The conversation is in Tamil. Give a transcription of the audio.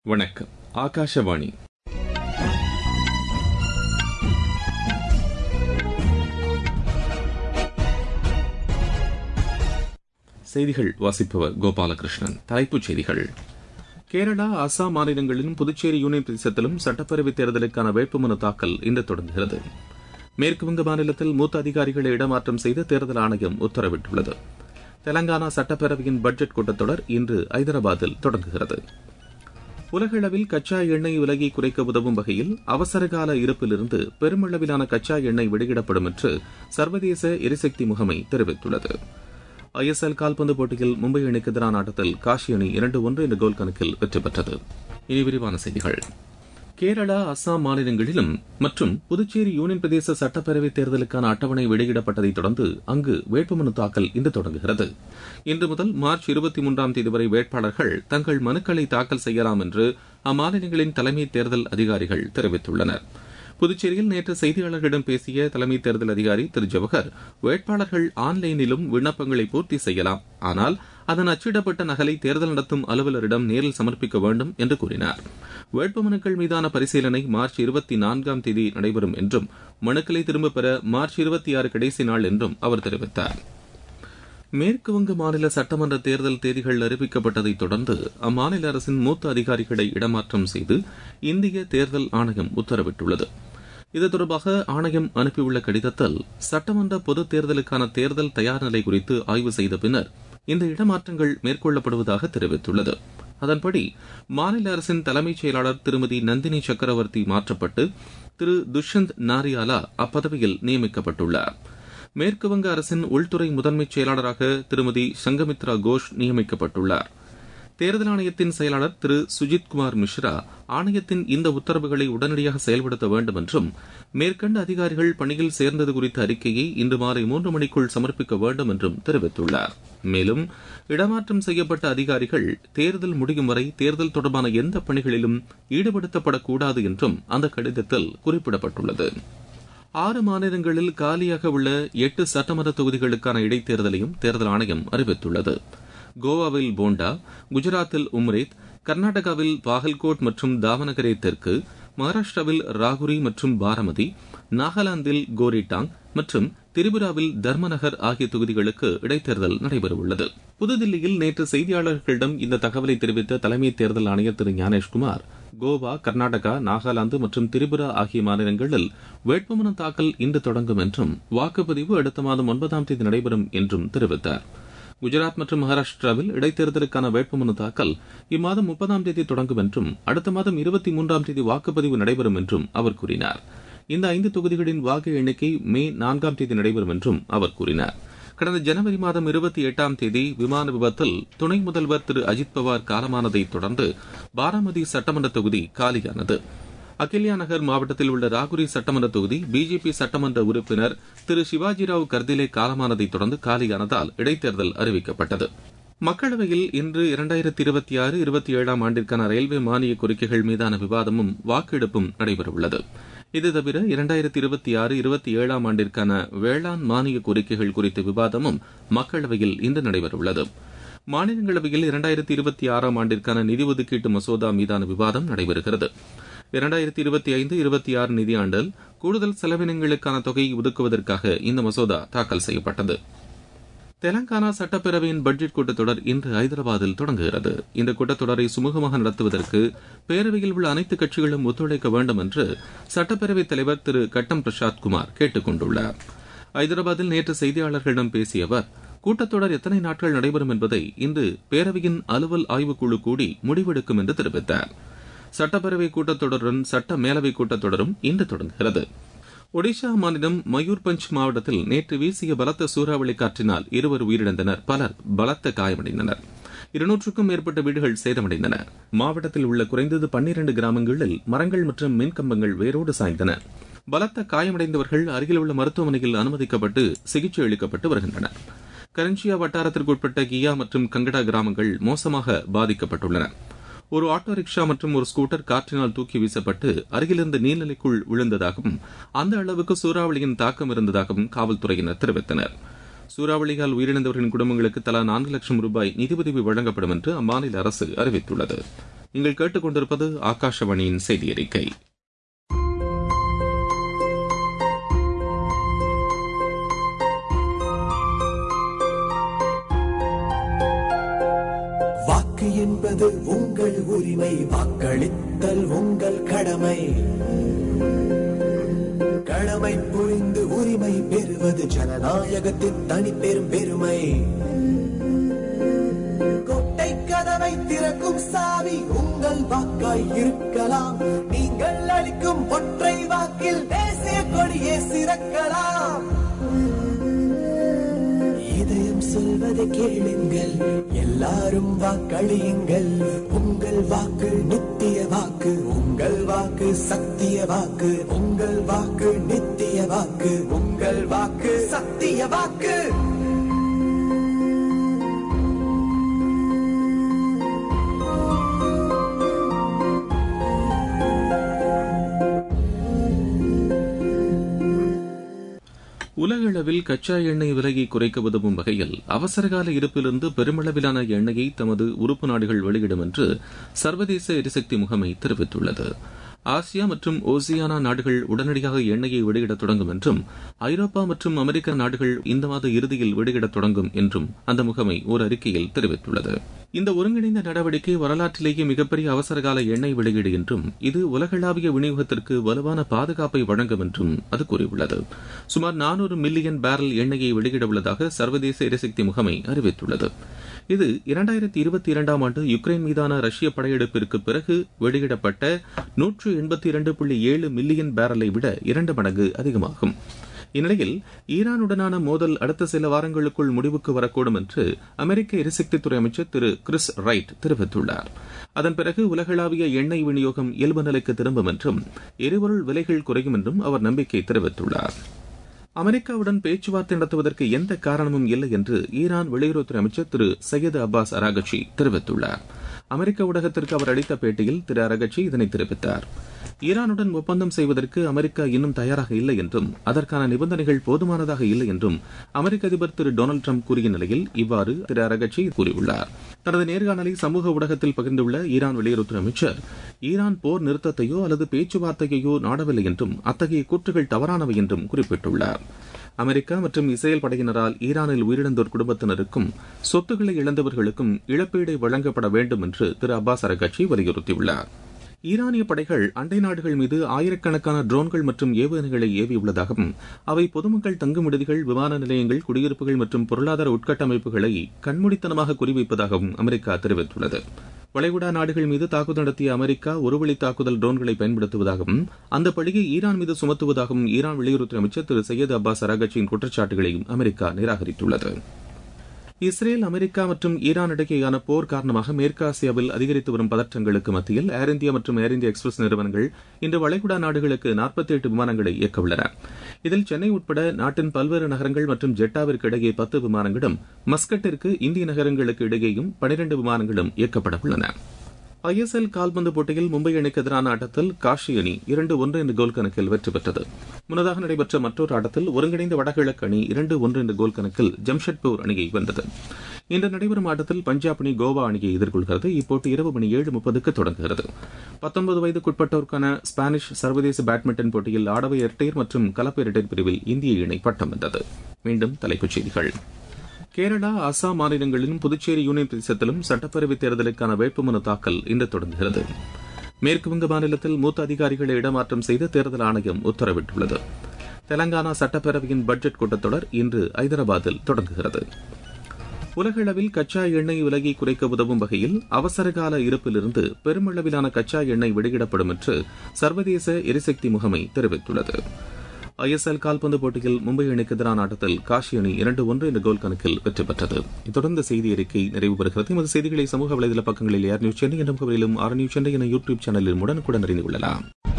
வணக்கம் ஆகாஷவாணி செய்திகள் வாசிப்பவர் கோபாலகிருஷ்ணன் தலைப்புச் செய்திகள் கேரளா அசாம் மாநிலங்களிலும் புதுச்சேரி யூனியன் பிரதேசத்திலும் சட்டப்பேரவைத் தேர்தலுக்கான வேட்புமனு தாக்கல் இன்று தொடங்குகிறது மேற்குவங்க மாநிலத்தில் மூத்த அதிகாரிகளை இடமாற்றம் செய்து தேர்தல் ஆணையம் உத்தரவிட்டுள்ளது தெலங்கானா சட்டப்பேரவையின் பட்ஜெட் கூட்டத்தொடர் இன்று ஐதராபாத்தில் தொடங்குகிறது உலகளவில் கச்சா எண்ணெய் விலையை குறைக்க உதவும் வகையில் அவசரகால இருப்பிலிருந்து பெருமளவிலான கச்சா எண்ணெய் வெளியிடப்படும் என்று சர்வதேச எரிசக்தி முகமை தெரிவித்துள்ளது ஐஎஸ்எல் கால்பந்து போட்டியில் மும்பை அணிக்கு எதிரான ஆட்டத்தில் காஷி அணி இரண்டு ஒன்று என்ற கோல் கணக்கில் வெற்றி பெற்றது இனி விரிவான செய்திகள் கேரளா அஸ்ஸாம் மாநிலங்களிலும் மற்றும் புதுச்சேரி யூனியன் பிரதேச சட்டப்பேரவைத் தேர்தலுக்கான அட்டவணை வெளியிடப்பட்டதைத் தொடர்ந்து அங்கு வேட்புமனு தாக்கல் இன்று தொடங்குகிறது இன்று முதல் மார்ச் இருபத்தி மூன்றாம் தேதி வரை வேட்பாளர்கள் தங்கள் மனுக்களை தாக்கல் செய்யலாம் என்று அம்மாநிலங்களின் தலைமை தேர்தல் அதிகாரிகள் தெரிவித்துள்ளனர் புதுச்சேரியில் நேற்று செய்தியாளர்களிடம் பேசிய தலைமை தேர்தல் அதிகாரி திரு ஜவஹர் வேட்பாளர்கள் ஆன்லைனிலும் விண்ணப்பங்களை பூர்த்தி செய்யலாம் ஆனால் அதன் அச்சிடப்பட்ட நகலை தேர்தல் நடத்தும் அலுவலரிடம் நேரில் சமர்ப்பிக்க வேண்டும் என்று கூறினார் வேட்புமனுக்கள் மீதான பரிசீலனை மார்ச் இருபத்தி நான்காம் தேதி நடைபெறும் என்றும் மனுக்களை திரும்பப் பெற மார்ச் இருபத்தி ஆறு கடைசி நாள் என்றும் அவர் தெரிவித்தார் மேற்குவங்க மாநில சட்டமன்ற தேர்தல் தேதிகள் அறிவிக்கப்பட்டதைத் தொடர்ந்து அம்மாநில அரசின் மூத்த அதிகாரிகளை இடமாற்றம் செய்து இந்திய தேர்தல் ஆணையம் உத்தரவிட்டுள்ளது இது தொடர்பாக ஆணையம் அனுப்பியுள்ள கடிதத்தில் சட்டமன்ற பொதுத் தேர்தலுக்கான தேர்தல் தயார் நிலை குறித்து ஆய்வு செய்த பின்னர் இந்த இடமாற்றங்கள் மேற்கொள்ளப்படுவதாக தெரிவித்துள்ளது அதன்படி மாநில அரசின் தலைமைச் செயலாளர் திருமதி நந்தினி சக்கரவர்த்தி மாற்றப்பட்டு திரு துஷ்யந்த் நாரியாலா அப்பதவியில் நியமிக்கப்பட்டுள்ளார் மேற்குவங்க அரசின் உள்துறை முதன்மைச் செயலாளராக திருமதி சங்கமித்ரா கோஷ் நியமிக்கப்பட்டுள்ளார் தேர்தல் ஆணையத்தின் செயலாளர் திரு சுஜித்குமார் மிஸ்ரா ஆணையத்தின் இந்த உத்தரவுகளை உடனடியாக செயல்படுத்த வேண்டும் என்றும் மேற்கண்ட அதிகாரிகள் பணியில் சேர்ந்தது குறித்த அறிக்கையை இன்று மாலை மூன்று மணிக்குள் சமர்ப்பிக்க வேண்டும் என்றும் தெரிவித்துள்ளார் மேலும் இடமாற்றம் செய்யப்பட்ட அதிகாரிகள் தேர்தல் முடியும் வரை தேர்தல் தொடர்பான எந்த பணிகளிலும் ஈடுபடுத்தப்படக்கூடாது என்றும் அந்த கடிதத்தில் குறிப்பிடப்பட்டுள்ளது ஆறு மாநிலங்களில் காலியாக உள்ள எட்டு சட்டமன்ற தொகுதிகளுக்கான இடைத்தேர்தலையும் தேர்தல் ஆணையம் அறிவித்துள்ளது கோவாவில் போண்டா குஜராத்தில் உம்ரேத் கர்நாடகாவில் பாகல்கோட் மற்றும் தாவனகரே தெற்கு மகாராஷ்டிராவில் ராகுரி மற்றும் பாரமதி நாகாலாந்தில் கோரிட்டாங் மற்றும் திரிபுராவில் தர்மநகர் ஆகிய தொகுதிகளுக்கு இடைத்தேர்தல் நடைபெறவுள்ளது புதுதில்லியில் நேற்று செய்தியாளர்களிடம் இந்த தகவலை தெரிவித்த தலைமை தேர்தல் ஆணையர் திரு ஞானேஷ்குமார் கோவா கர்நாடகா நாகாலாந்து மற்றும் திரிபுரா ஆகிய மாநிலங்களில் வேட்புமனு தாக்கல் இன்று தொடங்கும் என்றும் வாக்குப்பதிவு அடுத்த மாதம் ஒன்பதாம் தேதி நடைபெறும் என்றும் தெரிவித்தார் குஜராத் மற்றும் மகாராஷ்டிராவில் இடைத்தேர்தலுக்கான வேட்புமனு தாக்கல் இம்மாதம் முப்பதாம் தேதி தொடங்கும் என்றும் அடுத்த மாதம் இருபத்தி மூன்றாம் தேதி வாக்குப்பதிவு நடைபெறும் என்றும் அவர் கூறினார் இந்த ஐந்து தொகுதிகளின் வாக்கு எண்ணிக்கை மே நான்காம் தேதி நடைபெறும் என்றும் அவர் கூறினார் கடந்த ஜனவரி மாதம் இருபத்தி எட்டாம் தேதி விமான விபத்தில் துணை முதல்வர் திரு அஜித் பவார் காலமானதைத் தொடர்ந்து பாராமதி சட்டமன்ற தொகுதி காலியானது அகில்யா நகர் மாவட்டத்தில் உள்ள ராகுரி சட்டமன்ற தொகுதி பிஜேபி சட்டமன்ற உறுப்பினர் திரு சிவாஜிராவ் கர்திலே காலமானதைத் தொடர்ந்து காலியானதால் இடைத்தேர்தல் அறிவிக்கப்பட்டது மக்களவையில் இன்று இரண்டாயிரத்தி இருபத்தி ஆறு இருபத்தி ஏழாம் ஆண்டிற்கான ரயில்வே மானிய கோரிக்கைகள் மீதான விவாதமும் வாக்கெடுப்பும் நடைபெறவுள்ளது இது தவிர இரண்டாயிரத்தி இருபத்தி ஆறு இருபத்தி ஏழாம் ஆண்டிற்கான வேளாண் மானிய கோரிக்கைகள் குறித்த விவாதமும் மக்களவையில் இன்று நடைபெறவுள்ளது மாநிலங்களவையில் இரண்டாயிரத்தி இருபத்தி ஆறாம் ஆண்டிற்கான நிதி ஒதுக்கீட்டு மசோதா மீதான விவாதம் நடைபெறுகிறது இரண்டாயிரத்தி இருபத்தி ஐந்து இருபத்தி ஆறு நிதியாண்டில் கூடுதல் செலவினங்களுக்கான தொகையை ஒதுக்குவதற்காக இந்த மசோதா தாக்கல் செய்யப்பட்டது தெலங்கானா சட்டப்பேரவையின் பட்ஜெட் கூட்டத்தொடர் இன்று ஐதராபாத்தில் தொடங்குகிறது இந்த கூட்டத்தொடரை சுமூகமாக நடத்துவதற்கு பேரவையில் உள்ள அனைத்து கட்சிகளும் ஒத்துழைக்க வேண்டும் என்று சட்டப்பேரவைத் தலைவர் திரு கட்டம் பிரசாத் குமார் கேட்டுக் கொண்டுள்ளார் ஐதராபாத்தில் நேற்று செய்தியாளர்களிடம் பேசிய அவர் கூட்டத்தொடர் எத்தனை நாட்கள் நடைபெறும் என்பதை இன்று பேரவையின் அலுவல் ஆய்வுக்குழு கூடி முடிவெடுக்கும் என்று தெரிவித்தார் சட்டப்பேரவை கூட்டத்தொடருடன் சட்ட மேலவை கூட்டத்தொடரும் இன்று தொடங்குகிறது ஒடிஷா மாநிலம் மயூர்பஞ்ச் மாவட்டத்தில் நேற்று வீசிய பலத்த சூறாவளி காற்றினால் இருவர் உயிரிழந்தனர் பலர் பலத்த காயமடைந்தனர் இருநூற்றுக்கும் மேற்பட்ட வீடுகள் சேதமடைந்தன மாவட்டத்தில் உள்ள குறைந்தது பன்னிரண்டு கிராமங்களில் மரங்கள் மற்றும் மின்கம்பங்கள் வேரோடு சாய்ந்தன பலத்த காயமடைந்தவர்கள் அருகில் உள்ள மருத்துவமனையில் அனுமதிக்கப்பட்டு சிகிச்சை அளிக்கப்பட்டு வருகின்றனர் கரன்சியா வட்டாரத்திற்குட்பட்ட கியா மற்றும் கங்கடா கிராமங்கள் மோசமாக பாதிக்கப்பட்டுள்ளன ஒரு ஆட்டோ ரிக்ஷா மற்றும் ஒரு ஸ்கூட்டர் காற்றினால் தூக்கி வீசப்பட்டு அருகிலிருந்த நீர்நிலைக்குள் விழுந்ததாகவும் அந்த அளவுக்கு சூறாவளியின் தாக்கம் இருந்ததாகவும் காவல்துறையினர் தெரிவித்தனர் சூறாவளியால் உயிரிழந்தவர்களின் குடும்பங்களுக்கு தலா நான்கு லட்சம் ரூபாய் நிதியுதவி வழங்கப்படும் என்று அம்மாநில அரசு அறிவித்துள்ளது நீங்கள் கேட்டுக்கொண்டிருப்பது ஆகாஷவாணியின் செய்தி அறிக்கை வாக்கு என்பது உங்கள் உரிமை வாக்களித்தல் உங்கள் கடமை கடமை புரிந்து உரிமை பெறுவது ஜனநாயகத்தின் தனி பெரும் பெருமை கொட்டை கதவை திறக்கும் சாவி உங்கள் வாக்காய் இருக்கலாம் நீங்கள் அளிக்கும் ஒற்றை வாக்கில் தேசிய கொடியே சிறக்கலாம் இதயம் சொல்வதை கேளுங்கள் எல்லாரும் வாக்களியுங்கள் உங்கள் வாக்கு நித்திய வாக்கு உங்கள் வாக்கு சத்திய வாக்கு உங்கள் வாக்கு நித்திய வாக்கு உங்கள் வாக்கு சத்திய வாக்கு உலகளவில் கச்சா எண்ணெய் விலையை குறைக்க உதவும் வகையில் அவசரகால இருப்பிலிருந்து பெருமளவிலான எண்ணெயை தமது உறுப்பு நாடுகள் வெளியிடும் என்று சர்வதேச எரிசக்தி முகமை தெரிவித்துள்ளது ஆசியா மற்றும் ஓசியானா நாடுகள் உடனடியாக எண்ணெயை வெளியிடத் தொடங்கும் என்றும் ஐரோப்பா மற்றும் அமெரிக்க நாடுகள் இந்த மாத இறுதியில் வெளியிடத் தொடங்கும் என்றும் அந்த முகமை ஒரு அறிக்கையில் தெரிவித்துள்ளது இந்த ஒருங்கிணைந்த நடவடிக்கை வரலாற்றிலேயே மிகப்பெரிய அவசரகால எண்ணெய் வெளியீடு என்றும் இது உலகளாவிய விநியோகத்திற்கு வலுவான பாதுகாப்பை வழங்கும் என்றும் அது கூறியுள்ளது சுமார் நானூறு மில்லியன் பேரல் எண்ணெயை வெளியிட உள்ளதாக சர்வதேச எரிசக்தி முகமை அறிவித்துள்ளது இது இரண்டாயிரத்தி இருபத்தி இரண்டாம் ஆண்டு யுக்ரைன் மீதான ரஷ்ய படையெடுப்பிற்கு பிறகு வெளியிடப்பட்ட நூற்று எண்பத்தி இரண்டு புள்ளி ஏழு மில்லியன் பேரலை விட இரண்டு மடங்கு அதிகமாகும் இந்நிலையில் ஈரானுடனான மோதல் அடுத்த சில வாரங்களுக்குள் முடிவுக்கு வரக்கூடும் என்று அமெரிக்க எரிசக்தித்துறை அமைச்சர் திரு கிறிஸ் ரைட் தெரிவித்துள்ளார் அதன் பிறகு உலகளாவிய எண்ணெய் விநியோகம் இயல்பு நிலைக்கு திரும்பும் என்றும் எரிபொருள் விலைகள் குறையும் என்றும் அவர் நம்பிக்கை தெரிவித்துள்ளார் அமெரிக்காவுடன் பேச்சுவார்த்தை நடத்துவதற்கு எந்த காரணமும் இல்லை என்று ஈரான் வெளியுறவுத்துறை அமைச்சர் திரு சையது அப்பாஸ் அராகச்சி தெரிவித்துள்ளார் அமெரிக்க ஊடகத்திற்கு அவர் அளித்த பேட்டியில் திரு அரகச்சி இதனை தெரிவித்தார் ஈரானுடன் ஒப்பந்தம் செய்வதற்கு அமெரிக்கா இன்னும் தயாராக இல்லை என்றும் அதற்கான நிபந்தனைகள் போதுமானதாக இல்லை என்றும் அமெரிக்க அதிபர் திரு டொனால்டு ட்ரம்ப் கூறிய நிலையில் இவ்வாறு திரு அரகச்சி கூறியுள்ளார் தனது நேர்காணலை சமூக ஊடகத்தில் பகிர்ந்துள்ள ஈரான் வெளியுறவுத்துறை அமைச்சர் ஈரான் போர் நிறுத்தத்தையோ அல்லது பேச்சுவார்த்தையோ நாடவில்லை என்றும் அத்தகைய கூற்றுகள் தவறானவை என்றும் குறிப்பிட்டுள்ளார் அமெரிக்கா மற்றும் இஸ்ரேல் படையினரால் ஈரானில் உயிரிழந்தோர் குடும்பத்தினருக்கும் சொத்துக்களை இழந்தவர்களுக்கும் இழப்பீடை வழங்கப்பட வேண்டும் என்று திரு அப்பாஸ் அரகட்சி வலியுறுத்தியுள்ளார் ஈரானிய படைகள் அண்டை நாடுகள் மீது ஆயிரக்கணக்கான ட்ரோன்கள் மற்றும் ஏவுகணைகளை ஏவியுள்ளதாகவும் அவை பொதுமக்கள் தங்கும் விடுதிகள் விமான நிலையங்கள் குடியிருப்புகள் மற்றும் பொருளாதார உட்கட்டமைப்புகளை கண்மூடித்தனமாக குறிவைப்பதாகவும் அமெரிக்கா தெரிவித்துள்ளது வளைகுடா நாடுகள் மீது தாக்குதல் நடத்திய அமெரிக்கா ஒருவழி தாக்குதல் ட்ரோன்களை பயன்படுத்துவதாகவும் அந்த பழியை ஈரான் மீது சுமத்துவதாகவும் ஈரான் வெளியுறவுத்துறை அமைச்சர் திரு சையது அப்பாஸ் அரகட்சியின் குற்றச்சாட்டுகளையும் அமெரிக்கா நிராகரித்துள்ளது இஸ்ரேல் அமெரிக்கா மற்றும் ஈரான் இடையேயான போர் காரணமாக மேற்காசியாவில் அதிகரித்து வரும் பதற்றங்களுக்கு மத்தியில் ஏர் இந்தியா மற்றும் ஏர் இந்தியா எக்ஸ்பிரஸ் நிறுவனங்கள் இன்று வளைகுடா நாடுகளுக்கு நாற்பத்தி எட்டு விமானங்களை இயக்கவுள்ளன இதில் சென்னை உட்பட நாட்டின் பல்வேறு நகரங்கள் மற்றும் ஜெட்டாவிற்கு இடையே பத்து விமானங்களும் மஸ்கட்டிற்கு இந்திய நகரங்களுக்கு இடையேயும் பனிரண்டு விமானங்களும் இயக்கப்பட உள்ளன ஐஎஸ்எல் கால்பந்து போட்டியில் மும்பை அணிக்கு எதிரான ஆட்டத்தில் காஷி அணி இரண்டு ஒன்று என்ற கோல் கணக்கில் வெற்றி பெற்றது முன்னதாக நடைபெற்ற மற்றொரு ஆட்டத்தில் ஒருங்கிணைந்த வடகிழக்கு அணி இரண்டு ஒன்று என்ற கோல் கணக்கில் ஜம்ஷெட்பூர் அணியை வென்றது இன்று நடைபெறும் ஆட்டத்தில் பஞ்சாப் அணி கோவா அணியை எதிர்கொள்கிறது இப்போட்டி இரவு மணி ஏழு முப்பதுக்கு தொடங்குகிறது பத்தொன்பது வயதுக்குட்பட்டோருக்கான ஸ்பானிஷ் சர்வதேச பேட்மிண்டன் போட்டியில் ஆடவர் இரட்டையர் மற்றும் கலப்பு இரட்டையர் பிரிவில் இந்திய இணை பட்டம் வென்றது மீண்டும் தலைப்புச் செய்திகள் கேரளா அசாம் மாநிலங்களிலும் புதுச்சேரி யூனியன் பிரதேசத்திலும் சட்டப்பேரவைத் தேர்தலுக்கான வேட்புமனு தாக்கல் இன்று தொடங்குகிறது மேற்குவங்க மாநிலத்தில் மூத்த அதிகாரிகளை இடமாற்றம் செய்து தேர்தல் ஆணையம் உத்தரவிட்டுள்ளது தெலங்கானா சட்டப்பேரவையின் பட்ஜெட் கூட்டத்தொடர் இன்று ஐதராபாத்தில் தொடங்குகிறது உலகளவில் கச்சா எண்ணெய் விலையை குறைக்க உதவும் வகையில் அவசரகால இருப்பிலிருந்து பெருமளவிலான கச்சா எண்ணெய் வெளியிடப்படும் என்று சர்வதேச எரிசக்தி முகமை தெரிவித்துள்ளது ஐஎஸ்எல் கால்பந்து போட்டியில் மும்பை அணிக்கு எதிரான ஆட்டத்தில் காஷி அணி இரண்டு ஒன்று என்ற கோல் கணக்கில் வெற்றி பெற்றது தொடர்ந்து செய்தி அறிக்கை நிறைவு பெறுகிறது எமது செய்திகளை சமூக வலைதள பக்கங்களில் ஏர் நியூஸ் சென்னை என்ற முகவரியிலும் ஆர் நியூஸ் சென்னை என யூடியூப் சேனலில் உடனுக்குடன் அறிந்து கொள்ளலாம்